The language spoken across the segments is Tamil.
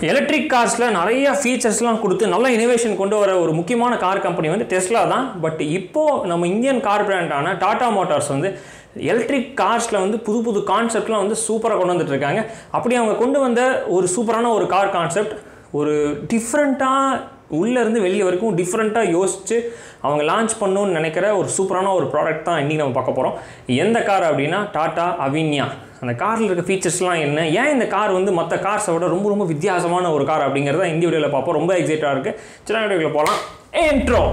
எலக்ட்ரிக் கார்ஸில் நிறைய ஃபீச்சர்ஸ்லாம் கொடுத்து நல்ல இனோவேஷன் கொண்டு வர ஒரு முக்கியமான கார் கம்பெனி வந்து டெஸ்லா தான் பட் இப்போது நம்ம இந்தியன் கார் பிராண்டான டாடா மோட்டார்ஸ் வந்து எலக்ட்ரிக் கார்ஸில் வந்து புது புது கான்செப்ட்லாம் வந்து சூப்பராக கொண்டு வந்துட்டு இருக்காங்க அப்படி அவங்க கொண்டு வந்த ஒரு சூப்பரான ஒரு கார் கான்செப்ட் ஒரு டிஃப்ரெண்ட்டாக உள்ளேருந்து வெளியே வரைக்கும் டிஃப்ரெண்ட்டாக யோசித்து அவங்க லான்ச் பண்ணணும்னு நினைக்கிற ஒரு சூப்பரான ஒரு ப்ராடக்ட் தான் இன்றைக்கி நம்ம பார்க்க போகிறோம் எந்த கார் அப்படின்னா டாடா அவின்யா அந்த காரில் இருக்க ஃபீச்சர்ஸ்லாம் என்ன ஏன் இந்த கார் வந்து மற்ற கார்ஸை விட ரொம்ப ரொம்ப வித்தியாசமான ஒரு கார் அப்படிங்கிறத இந்த வீடியோவில் பார்ப்போம் ரொம்ப எக்ஸைட்டாக இருக்குது சின்ன வீடியோவில் போகலாம் ஏன்ட்ரோ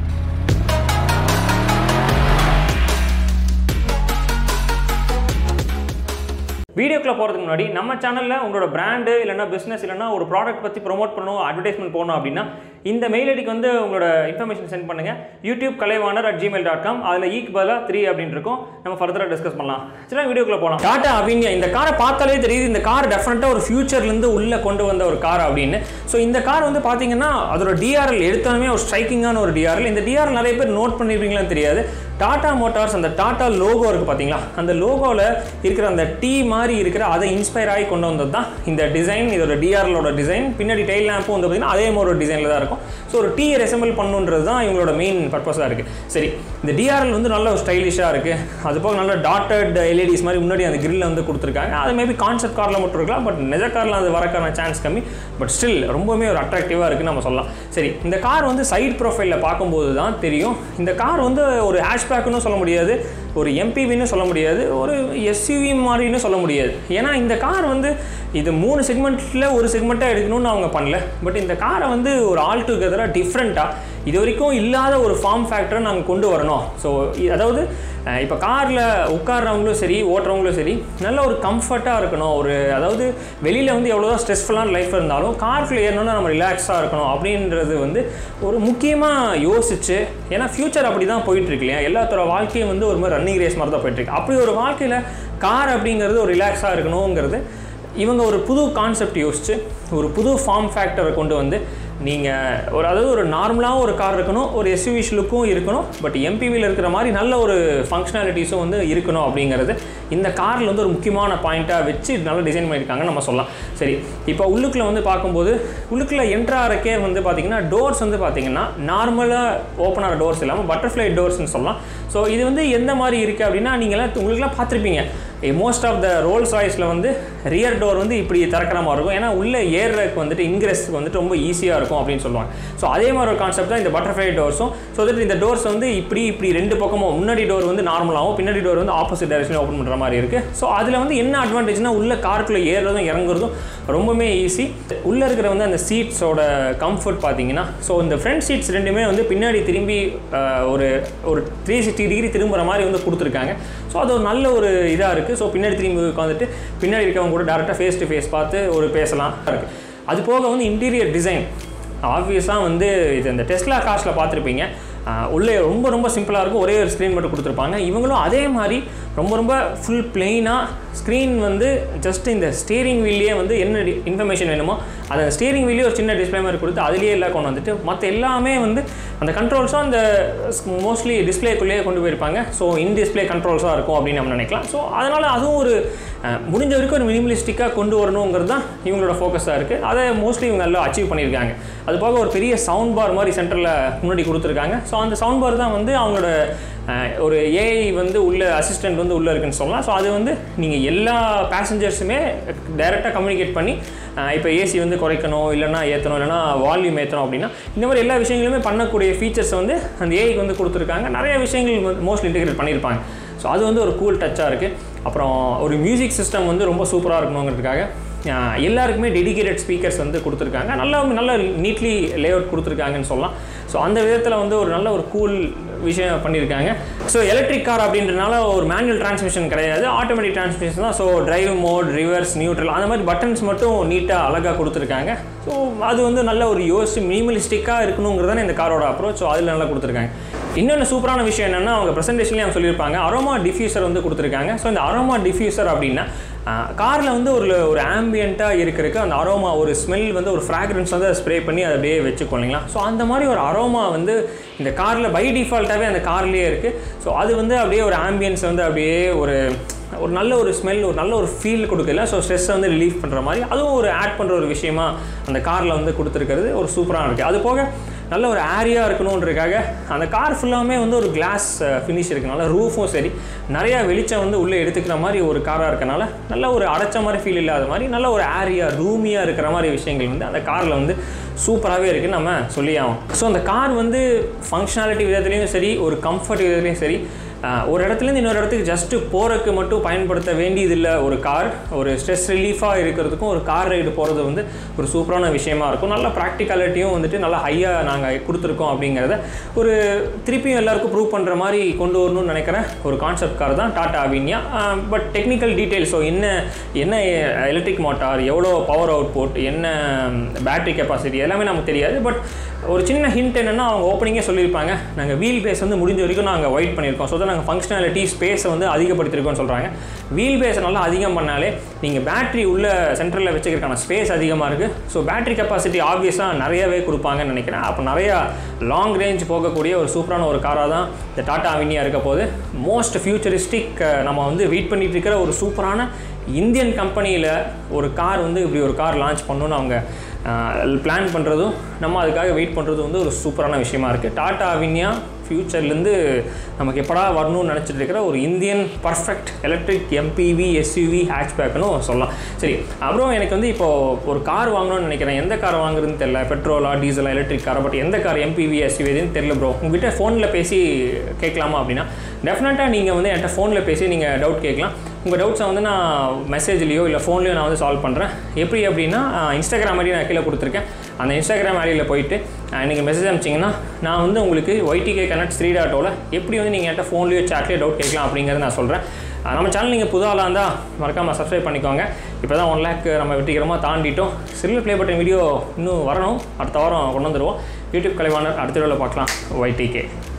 வீடியோக்குள்ள போகிறதுக்கு முன்னாடி நம்ம சேனலில் உங்களோட பிராண்டு இல்லைனா பிஸ்னஸ் இல்லைனா ஒரு ப்ராடக்ட் பற்றி ப்ரோமோட் பண்ணணும் அட்வர்டைஸ்மெண்ட் போகணும் அப்படின்னா இந்த மெயில் ஐடிக்கு வந்து உங்களோட இன்ஃபர்மேஷன் சென்ட் பண்ணுங்கள் YouTube Kalaivanar at Gmail dot com அதில் ஈக் பதிலாக த்ரீ அப்படின்னு இருக்கும் நம்ம ஃபர்தராக டிஸ்கஸ் பண்ணலாம் சரி வீடியோக்குள்ள போகலாம் டாட்டா அவின்யா இந்த காரை பார்த்தாலே தெரியுது இந்த கார் டெஃபினட்டாக ஒரு ஃபியூச்சர்லேருந்து உள்ளே கொண்டு வந்த ஒரு கார் அப்படின்னு ஸோ இந்த கார் வந்து பார்த்தீங்கன்னா அதோட டிஆர்எல் எடுத்தாலுமே ஒரு ஸ்ட்ரைக்கிங்கான ஒரு டிஆர்எல் இந்த டிஆர்எல் நிறைய பேர் நோட் பண்ணியிருப்பீங்களான்னு தெரியாது டாடா மோட்டார்ஸ் அந்த டாடா லோகோ இருக்குது பார்த்தீங்களா அந்த லோகோவில் இருக்கிற அந்த டீ மாதிரி இருக்கிற அதை இன்ஸ்பயர் ஆகி கொண்டு வந்தது தான் இந்த டிசைன் இதோட டிஆர்எலோட டிசைன் பின்னாடி டைல் லேம்பும் வந்து பார்த்தீங்கன்னா அதே மாதிரி ஒரு டிசைனில் தான் இருக்கும் ஸோ ஒரு டீ ரெசம்பிள் பண்ணுன்றது தான் இவங்களோட மெயின் பர்பஸாக இருக்குது சரி இந்த டிஆர்எல் வந்து நல்ல ஒரு ஸ்டைலிஷாக இருக்குது அது போக நல்ல டாட்டட் எல்இடிஸ் மாதிரி முன்னாடி அந்த கிரில்ல வந்து கொடுத்துருக்காங்க அது மேபி கான்செப்ட் காரில் மட்டும் இருக்கலாம் பட் நிஜ காரில் அது வரக்கான சான்ஸ் கம்மி பட் ஸ்டில் ரொம்பவுமே ஒரு அட்ராக்டிவாக இருக்குன்னு நம்ம சொல்லலாம் சரி இந்த கார் வந்து சைட் ப்ரொஃபைலில் பார்க்கும்போது தான் தெரியும் இந்த கார் வந்து ஒரு ஹேஷ்பேக்குன்னு சொல்ல முடியாது ஒரு எம்பிவின்னு சொல்ல முடியாது ஒரு எஸ்யூவி மாதிரின்னு சொல்ல முடியாது ஏன்னா இந்த கார் வந்து இது மூணு செக்மெண்ட்டில் ஒரு செக்மெண்ட்டாக எடுக்கணும்னு அவங்க பண்ணல பட் இந்த காரை வந்து ஒரு ஆல் டுகெதராக டிஃப்ரெண்ட்டாக இது வரைக்கும் இல்லாத ஒரு ஃபார்ம் ஃபேக்டரை நாங்கள் கொண்டு வரணும் ஸோ அதாவது இப்போ காரில் உட்கார்றவங்களும் சரி ஓட்டுறவங்களும் சரி நல்ல ஒரு கம்ஃபர்ட்டாக இருக்கணும் ஒரு அதாவது வெளியில் வந்து எவ்வளோதான் ஸ்ட்ரெஸ்ஃபுல்லான லைஃப் இருந்தாலும் காருக்குள்ள ஏறணும்னா நம்ம ரிலாக்ஸாக இருக்கணும் அப்படின்றது வந்து ஒரு முக்கியமாக யோசிச்சு ஏன்னா ஃப்யூச்சர் அப்படி தான் போயிட்டுருக்கு இல்லையா எல்லாத்தோட வாழ்க்கையும் வந்து ஒரு மாதிரி ரன்னிங் ரேஸ் மாதிரி தான் போயிட்டுருக்கு அப்படி ஒரு வாழ்க்கையில் கார் அப்படிங்கிறது ஒரு ரிலாக்ஸாக இருக்கணுங்கிறது இவங்க ஒரு புது கான்செப்ட் யோசித்து ஒரு புது ஃபார்ம் ஃபேக்டரை கொண்டு வந்து நீங்கள் ஒரு அதாவது ஒரு நார்மலாக ஒரு கார் இருக்கணும் ஒரு எஸ்யூவிஷ் லுக்கும் இருக்கணும் பட் எம்பிவியில் இருக்கிற மாதிரி நல்ல ஒரு ஃபங்க்ஷனாலிட்டிஸும் வந்து இருக்கணும் அப்படிங்கிறது இந்த காரில் வந்து ஒரு முக்கியமான பாயிண்ட்டாக வச்சு நல்லா டிசைன் பண்ணியிருக்காங்கன்னு நம்ம சொல்லலாம் சரி இப்போ உள்ளுக்குள்ளே வந்து பார்க்கும்போது உள்ளுக்குள்ளே என்ட்ராகிறக்கே வந்து பார்த்திங்கன்னா டோர்ஸ் வந்து பார்த்திங்கன்னா நார்மலாக ஓப்பன் ஆகிற டோர்ஸ் இல்லாமல் பட்டர்ஃப்ளை டோர்ஸ்னு சொல்லலாம் ஸோ இது வந்து எந்த மாதிரி இருக்குது அப்படின்னா நீங்களாம் உங்களுக்குலாம் பார்த்துருப்பீங்க மோஸ்ட் ஆஃப் த ரோல்ஸ் ராய்ஸில் வந்து ரியர் டோர் வந்து இப்படி திறக்கிற மாதிரி இருக்கும் ஏன்னா உள்ளே ஏறுறதுக்கு வந்துட்டு இன்க்ரெஸ்க்கு வந்துட்டு ரொம்ப ஈஸியாக இருக்கும் அப்படின்னு சொல்லுவாங்க ஸோ அதே மாதிரி ஒரு கான்செப்ட் தான் இந்த பட்டர்ஃப்ளை டோர்ஸும் ஸோ தட் இந்த டோர்ஸ் வந்து இப்படி இப்படி ரெண்டு பக்கமும் முன்னாடி டோர் வந்து நார்மலாகவும் பின்னாடி டோர் வந்து ஆப்போசிட் டைரக்ஷனில் ஓப்பன் பண்ணுற மாதிரி இருக்குது ஸோ அதில் வந்து என்ன அட்வான்டேஜ்னா உள்ள காருக்குள்ளே ஏறுறதும் இறங்குறதும் ரொம்பவுமே ஈஸி உள்ளே இருக்கிற வந்து அந்த சீட்ஸோட கம்ஃபர்ட் பார்த்தீங்கன்னா ஸோ இந்த ஃப்ரண்ட் சீட்ஸ் ரெண்டுமே வந்து பின்னாடி திரும்பி ஒரு ஒரு த்ரீ சிக்ஸ்டி டிகிரி திரும்புகிற மாதிரி வந்து கொடுத்துருக்காங்க ஸோ அது ஒரு நல்ல ஒரு இதாக இருக்குது ஸோ பின்னாடி திரும்பி உட்காந்துட்டு பின்னாடி இருக்கவங்க கூட டேரெக்டாக ஃபேஸ் டு ஃபேஸ் பார்த்து ஒரு பேசலாம் இருக்குது அது போக வந்து இன்டீரியர் டிசைன் ஆப்வியஸாக வந்து இது இந்த டெஸ்லா காஸ்ட்டில் பார்த்துருப்பீங்க உள்ளே ரொம்ப ரொம்ப சிம்பிளாக இருக்கும் ஒரே ஒரு ஸ்க்ரீன் மட்டும் கொடுத்துருப்பாங்க இவங்களும் அதே மாதிரி ரொம்ப ரொம்ப ஃபுல் பிளெயினாக ஸ்க்ரீன் வந்து ஜஸ்ட் இந்த ஸ்டீரிங் வீல்லையே வந்து என்ன இன்ஃபர்மேஷன் வேணுமோ அதை ஸ்டீரிங் வீல்லே ஒரு சின்ன டிஸ்பிளே மாதிரி கொடுத்து அதுலேயே எல்லாம் கொண்டு வந்துட்டு மற்ற எல்லாமே வந்து அந்த கண்ட்ரோல்ஸும் அந்த மோஸ்ட்லி டிஸ்பிளேக்குள்ளேயே கொண்டு போயிருப்பாங்க ஸோ இன் டிஸ்பிளே கண்ட்ரோல்ஸாக இருக்கும் அப்படின்னு நம்ம நினைக்கலாம் ஸோ அதனால் அதுவும் ஒரு முடிஞ்ச வரைக்கும் ஒரு மினிமலிஸ்டிக்காக கொண்டு வரணுங்கிறது தான் இவங்களோட ஃபோக்கஸாக இருக்குது அதை மோஸ்ட்லி இவங்க நல்லா அச்சீவ் பண்ணியிருக்காங்க அது போக ஒரு பெரிய சவுண்ட் பார் மாதிரி சென்டரில் முன்னாடி கொடுத்துருக்காங்க ஸோ அந்த சவுண்ட் பார் தான் வந்து அவங்களோட ஒரு ஏஐ வந்து உள்ள அசிஸ்டன்ட் வந்து உள்ளே இருக்குன்னு சொல்லலாம் ஸோ அது வந்து நீங்கள் எல்லா பேசஞ்சர்ஸுமே டைரெக்டாக கம்யூனிகேட் பண்ணி இப்போ ஏசி வந்து குறைக்கணும் இல்லைனா ஏற்றணும் இல்லைனா வால்யூம் ஏற்றணும் அப்படின்னா இந்த மாதிரி எல்லா விஷயங்களுமே பண்ணக்கூடிய ஃபீச்சர்ஸ் வந்து அந்த ஏஐக்கு வந்து கொடுத்துருக்காங்க நிறைய விஷயங்கள் வந்து மோஸ்ட்லி இன்டிகிரேட் பண்ணியிருப்பாங்க ஸோ அது வந்து ஒரு கூல் டச்சாக இருக்குது அப்புறம் ஒரு மியூசிக் சிஸ்டம் வந்து ரொம்ப சூப்பராக இருக்கணுங்கிறதுக்காக எல்லாருக்குமே டெடிகேட்டட் ஸ்பீக்கர்ஸ் வந்து கொடுத்துருக்காங்க நல்லா நல்ல நீட்லி லே அவுட் கொடுத்துருக்காங்கன்னு சொல்லலாம் ஸோ அந்த விதத்தில் வந்து ஒரு நல்ல ஒரு கூல் விஷயம் பண்ணியிருக்காங்க ஸோ எலக்ட்ரிக் கார் அப்படின்றனால ஒரு மேனுவல் டிரான்ஸ்மிஷன் கிடையாது ஆட்டோமேட்டிக் டிரான்ஸ்மிஷன் தான் so drive mode reverse neutral அந்த மாதிரி பட்டன்ஸ் மட்டும் நீட்டாக அழகாக கொடுத்துருக்காங்க ஸோ அது வந்து நல்ல ஒரு யோசிச்சு மினிமலிஸ்டிக்காக இருக்கணுங்கிறதான இந்த காரோட அப்ரோச் ஸோ அதில் நல்லா கொடுத்துருக்காங்க இன்னொன்று சூப்பரான விஷயம் என்னென்னா அவங்க ப்ரெசன்டேஷன்லேயே அவங்க சொல்லியிருப்பாங்க அரோமா டிஃப்யூசர் வந்து கொடுத்துருக்காங்க ஸோ இந்த அரோமா டிஃப்யூசர் அப்படின்னா காரில் வந்து ஒரு ஒரு ஆம்பியண்ட்டாக இருக்கிறதுக்கு அந்த அரோமா ஒரு ஸ்மெல் வந்து ஒரு ஃப்ராக்ரன்ஸ் வந்து ஸ்ப்ரே பண்ணி அதை அப்படியே வச்சுக்கோ இல்லைங்களா ஸோ அந்த மாதிரி ஒரு அரோமா வந்து இந்த காரில் பை டிஃபால்ட்டாகவே அந்த கார்லேயே இருக்குது ஸோ அது வந்து அப்படியே ஒரு ஆம்பியன்ஸ் வந்து அப்படியே ஒரு ஒரு நல்ல ஒரு ஸ்மெல் ஒரு நல்ல ஒரு ஃபீல் கொடுக்கல ஸோ ஸ்ட்ரெஸ்ஸை வந்து ரிலீஃப் பண்ணுற மாதிரி அதுவும் ஒரு ஆட் பண்ணுற ஒரு விஷயமா அந்த காரில் வந்து கொடுத்துருக்கிறது ஒரு சூப்பராக இருக்குது அது போக நல்ல ஒரு ஏரியா இருக்கணுன்றதுக்காக அந்த கார் ஃபுல்லாமே வந்து ஒரு கிளாஸ் ஃபினிஷ் இருக்கனால ரூஃபும் சரி நிறையா வெளிச்சம் வந்து உள்ளே எடுத்துக்கிற மாதிரி ஒரு காராக இருக்கனால நல்ல ஒரு அடைச்ச மாதிரி ஃபீல் இல்லாத மாதிரி நல்ல ஒரு ஏரியா ரூமியாக இருக்கிற மாதிரி விஷயங்கள் வந்து அந்த காரில் வந்து சூப்பராகவே இருக்குன்னு நம்ம சொல்லி ஆகும் ஸோ அந்த கார் வந்து ஃபங்க்ஷனாலிட்டி விதத்துலேயும் சரி ஒரு கம்ஃபர்ட் விதத்துலேயும் சரி ஆஹ் ஒரு இடத்துலேருந்து இன்னொரு இடத்துக்கு ஜஸ்ட்டு போகிறதுக்கு மட்டும் பயன்படுத்த வேண்டியதில்லை ஒரு கார் ஒரு ஸ்ட்ரெஸ் ரிலீஃபாக இருக்கிறதுக்கும் ஒரு கார் ரைடு போகிறது வந்து ஒரு சூப்பரான விஷயமா இருக்கும் நல்ல ப்ராக்டிகாலிட்டியும் வந்துட்டு நல்லா ஹையாக நாங்கள் கொடுத்துருக்கோம் அப்படிங்கிறத ஒரு திருப்பியும் எல்லாருக்கும் ப்ரூவ் பண்ணுற மாதிரி கொண்டு வரணும்னு நினைக்கிறேன் ஒரு கான்செப்ட் கார் தான் Tata Avinya but technical details so என்ன என்ன எலக்ட்ரிக் மோட்டார் எவ்வளோ பவர் அவுட்புட் என்ன பேட்டரி கெப்பாசிட்டி எல்லாமே நமக்கு தெரியாது பட் ஒரு சின்ன ஹிண்ட் என்னென்னா அவங்க ஓப்பனிங்கே சொல்லியிருப்பாங்க நாங்கள் வீல் பேஸ் வந்து முடிஞ்ச வரைக்கும் நாங்கள் ஒயிட் பண்ணியிருக்கோம் ஸோ தான் நாங்கள் ஃபங்க்ஷனாலிட்டி ஸ்பேஸை வந்து அதிகப்படுத்திருக்கோம்னு சொல்கிறாங்க வீல் பேஸை நல்லா அதிகம் பண்ணாலே நீங்கள் பேட்டரி உள்ள சென்டரில் வச்சுக்கிறதுக்கான ஸ்பேஸ் அதிகமாக இருக்குது ஸோ பேட்டரி கெப்பாசிட்டி ஆப்வியஸாக நிறையவே கொடுப்பாங்கன்னு நினைக்கிறேன் அப்போ நிறையா லாங் ரேஞ்ச் போகக்கூடிய ஒரு சூப்பரான ஒரு காராக தான் இந்த டாடா அவினியா இருக்க போது மோஸ்ட் ஃபியூச்சரிஸ்டிக் நம்ம வந்து வெயிட் பண்ணிட்டு இருக்கிற ஒரு சூப்பரான இந்தியன் கம்பெனியில் ஒரு கார் வந்து இப்படி ஒரு கார் லான்ச் பண்ணணும்னு அவங்க பிளான் பண்ணுறதும் நம்ம அதுக்காக வெயிட் பண்ணுறதும் வந்து ஒரு சூப்பரான விஷயமா இருக்குது டாடா அவினியா ஃப்யூச்சர்லேருந்து நமக்கு எப்படா வரணும்னு நினச்சிட்டு இருக்கிற ஒரு Indian perfect electric MPV SUV ஹேட்ச்பேக்னு சொல்லலாம் சரி அப்புறம் எனக்கு வந்து இப்போது ஒரு கார் வாங்கணும்னு நினைக்கிறேன் எந்த கார் வாங்குறதுன்னு தெரியல பெட்ரோலா டீசலா எலக்ட்ரிக் கார் பட் எந்த கார் எம்பிவி எஸ்யூவி எதுன்னு தெரியல ப்ரோ உங்ககிட்ட ஃபோனில் பேசி கேட்கலாமா அப்படின்னா டெஃபினட்டாக நீங்கள் வந்து என்கிட்ட ஃபோனில் பேசி நீங்கள் டவுட் கேட்கலாம் உங்கள் டவுட்ஸை வந்து நான் மெசேஜ்லேயோ இல்லை ஃபோன்லேயோ நான் வந்து சால்வ் பண்ணுறேன் எப்படி அப்படின்னா இன்ஸ்டாகிராம் ஐடி நான் கீழே கொடுத்துருக்கேன் அந்த இன்ஸ்டாகிராம் ஐடியில் போயிட்டு நீங்கள் மெசேஜ் அனுப்பிச்சிங்கன்னா நான் வந்து உங்களுக்கு ஒய்டிகே கனெக்ட் த்ரீ டாட்டோவில் எப்படி வந்து நீங்கள் என்கிட்ட ஃபோன்லேயோ சேட்லேயோ டவுட் கேட்கலாம் அப்படிங்கிறத நான் சொல்கிறேன் அஹ் நம்ம சேனல் நீங்கள் புது ஆளாக இருந்தால் மறக்காமல் சப்ஸ்கிரைப் பண்ணிக்கோங்க இப்போ தான் ஒன் லேக் நம்ம வெற்றிகரமாக தாண்டிட்டோம் சில்வர் ப்ளே பட்டன் வீடியோ இன்னும் வரணும் அடுத்த வாரம் கொண்டு வந்துடுவோம் யூடியூப் கலைவாணர் அடுத்த வீடியோவில் பார்க்கலாம் ஒய்டிகே